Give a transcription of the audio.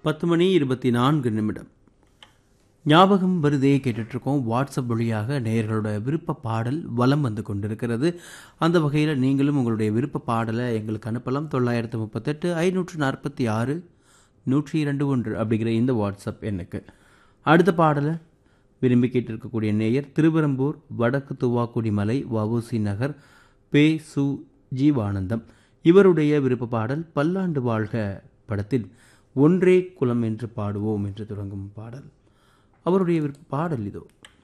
பத்து மணி இருபத்தி நான்கு நிமிடம் ஞாபகம் வருதே கேட்டுட்ருக்கோம் வாட்ஸ்அப் வழியாக நேயர்களோட விருப்ப பாடல் வலம் வந்து கொண்டிருக்கிறது அந்த வகையில் நீங்களும் உங்களுடைய விருப்ப பாடலை எங்களுக்கு அனுப்பலாம் தொள்ளாயிரத்து முப்பத்தெட்டு ஐநூற்று நாற்பத்தி ஆறு நூற்றி இரண்டு ஒன்று அப்படிங்கிற இந்த வாட்ஸ்அப் எண்ணுக்கு அடுத்த பாடலை விரும்பி கேட்டிருக்கக்கூடிய நேயர் திருவெரும்பூர் வடக்கு துவாக்குடி மலை வவுசி நகர் பே சு ஜீவானந்தம் இவருடைய விருப்ப பாடல் பல்லாண்டு வாழ்க படத்தில் ஒன்றே குலம் என்று பாடுவோம் என்று தொடங்கும் பாடல் அவருடைய விருப்ப பாடல் இதோ